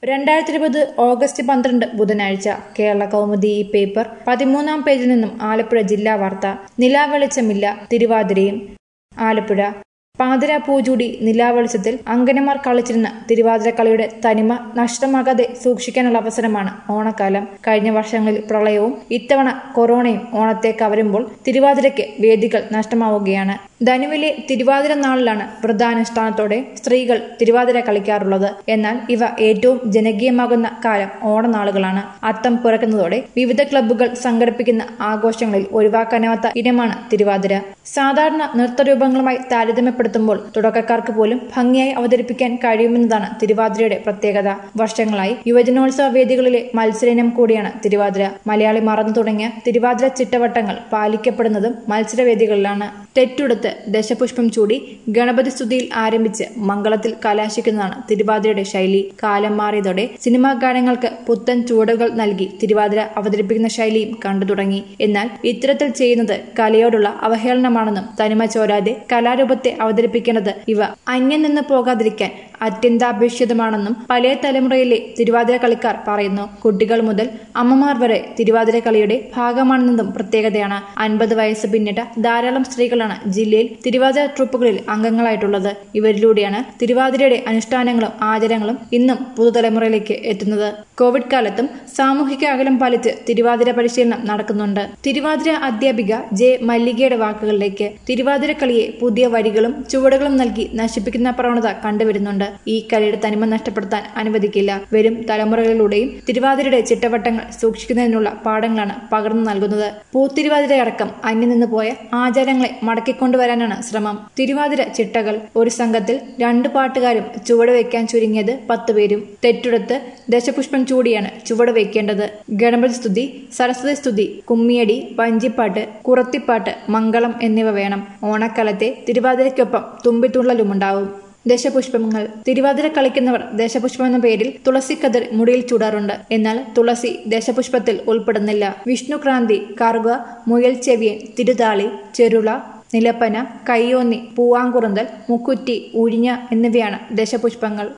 രണ്ടായിരത്തി ഇരുപത് ഓഗസ്റ്റ് പന്ത്രണ്ട് ബുധനാഴ്ച കേരള കൗമുദി ഈ പേപ്പർ പതിമൂന്നാം പേജിൽ നിന്നും ആലപ്പുഴ ജില്ലാ വാർത്ത നിലാവെളിച്ചമില്ല തിരുവാതിരയും ആലപ്പുഴ പാതിര പൂജൂടി നിലാവെളിച്ചത്തിൽ അങ്കനമാർ കളിച്ചിരുന്ന തിരുവാതിര കളിയുടെ തനിമ നഷ്ടമാകാതെ സൂക്ഷിക്കാനുള്ള അവസരമാണ് ഓണക്കാലം കഴിഞ്ഞ വർഷങ്ങളിൽ പ്രളയവും ഇത്തവണ കൊറോണയും ഓണത്തെ കവരുമ്പോൾ തിരുവാതിരയ്ക്ക് വേദികൾ നഷ്ടമാവുകയാണ് ധനുവിലെ തിരുവാതിര നാളിലാണ് വ്രതാനുഷ്ഠാനത്തോടെ സ്ത്രീകൾ തിരുവാതിര കളിക്കാറുള്ളത് എന്നാൽ ഇവ ഏറ്റവും ജനകീയമാകുന്ന കാലം ഓണനാളുകളാണ് അത്തം പുറക്കുന്നതോടെ വിവിധ ക്ലബ്ബുകൾ സംഘടിപ്പിക്കുന്ന ആഘോഷങ്ങളിൽ ഒഴിവാക്കാനാവാത്ത ഇനമാണ് തിരുവാതിര സാധാരണ നൃത്തരൂപങ്ങളുമായി താരതമ്യപ്പെടുത്തുമ്പോൾ തുടക്കക്കാർക്ക് പോലും ഭംഗിയായി അവതരിപ്പിക്കാൻ കഴിയുമെന്നതാണ് തിരുവാതിരയുടെ പ്രത്യേകത വർഷങ്ങളായി യുവജനോത്സവ വേദികളിലെ മത്സര ഇനം കൂടിയാണ് തിരുവാതിര മലയാളി മറന്നു തുടങ്ങിയ തിരുവാതിര ചിട്ടവട്ടങ്ങൾ പാലിക്കപ്പെടുന്നതും മത്സരവേദികളിലാണ് തെറ്റുടുത്ത് ദശപുഷ്പം ചൂടി ഗണപതി സ്തുതിയിൽ ആരംഭിച്ച് മംഗളത്തിൽ കലാശിക്കുന്നതാണ് തിരുവാതിരയുടെ ശൈലി കാലം മാറിയതോടെ സിനിമാ ഗാനങ്ങൾക്ക് പുത്തൻ ചുവടുകൾ നൽകി തിരുവാതിര അവതരിപ്പിക്കുന്ന ശൈലിയും കണ്ടു തുടങ്ങി എന്നാൽ ഇത്തരത്തിൽ ചെയ്യുന്നത് കലയോടുള്ള അവഹേളനമാണെന്നും തനിമ ചോരാതെ കലാരൂപത്തെ അവതരിപ്പിക്കേണ്ടത് ഇവ അന്യം നിന്ന് പോകാതിരിക്കാൻ അത്യന്താപേക്ഷിതമാണെന്നും പഴയ തലമുറയിലെ തിരുവാതിര കളിക്കാർ പറയുന്നു കുട്ടികൾ മുതൽ അമ്മമാർ വരെ തിരുവാതിര കളിയുടെ ഭാഗമാണെന്നതും പ്രത്യേകതയാണ് അൻപത് വയസ്സ് പിന്നിട്ട ധാരാളം സ്ത്രീകളാണ് ജില്ലയിൽ തിരുവാതിര ട്രൂപ്പുകളിൽ അംഗങ്ങളായിട്ടുള്ളത് ഇവരിലൂടെയാണ് തിരുവാതിരയുടെ അനുഷ്ഠാനങ്ങളും ആചാരങ്ങളും ഇന്നും പുതുതലമുറയിലേക്ക് എത്തുന്നത് കോവിഡ് കാലത്തും സാമൂഹിക അകലം പാലിച്ച് തിരുവാതിര പരിശീലനം നടക്കുന്നുണ്ട് തിരുവാതിര അധ്യാപിക ജെ മല്ലികയുടെ വാക്കുകളിലേക്ക് തിരുവാതിര കളിയെ പുതിയ വരികളും ചുവടുകളും നൽകി നശിപ്പിക്കുന്ന പ്രവണത കണ്ടുവരുന്നുണ്ട് ഈ കളിയുടെ തനിമ നഷ്ടപ്പെടുത്താൻ അനുവദിക്കില്ല വരും തലമുറകളിലൂടെയും തിരുവാതിരയുടെ ചിട്ടവട്ടങ്ങൾ സൂക്ഷിക്കുന്നതിനുള്ള പാഠങ്ങളാണ് പകർന്നു നൽകുന്നത് പൂത്തിരുവാതിരയടക്കം അന്യം നിന്ന് പോയ ആചാരങ്ങളെ മടക്കിക്കൊണ്ടുവരാനാണ് ശ്രമം തിരുവാതിര ചിട്ടകൾ ഒരു സംഘത്തിൽ രണ്ടു പാട്ടുകാരും ചുവട് വയ്ക്കാൻ ചുരുങ്ങിയത് പത്ത് പേരും തെറ്റുടത്ത് ദശപുഷ്പം ചൂടിയാണ് ചുവട് വയ്ക്കേണ്ടത് ഗണപതി സ്തുതി സരസ്വതി സ്തുതി കുമ്മിയടി വഞ്ചിപ്പാട്ട് കുറത്തിപ്പാട്ട് മംഗളം എന്നിവ വേണം ഓണക്കാലത്തെ തിരുവാതിരയ്ക്കൊപ്പം തുമ്പിത്തുള്ളലുമുണ്ടാവും ദശപുഷ്പങ്ങൾ തിരുവാതിര കളിക്കുന്നവർ ദശപുഷ്പം എന്ന പേരിൽ തുളസിക്കതിർ മുടിയിൽ ചൂടാറുണ്ട് എന്നാൽ തുളസി ദശപുഷ്പത്തിൽ ഉൾപ്പെടുന്നില്ല വിഷ്ണുക്രാന്തി കറുക മുയൽ ചെവിയൻ തിരുതാളി ചെരുള നിലപ്പന കയ്യോന്നി പൂവാങ്കുറുന്തൽ മുക്കുറ്റി ഉഴിഞ്ഞ എന്നിവയാണ് ദശപുഷ്പങ്ങൾ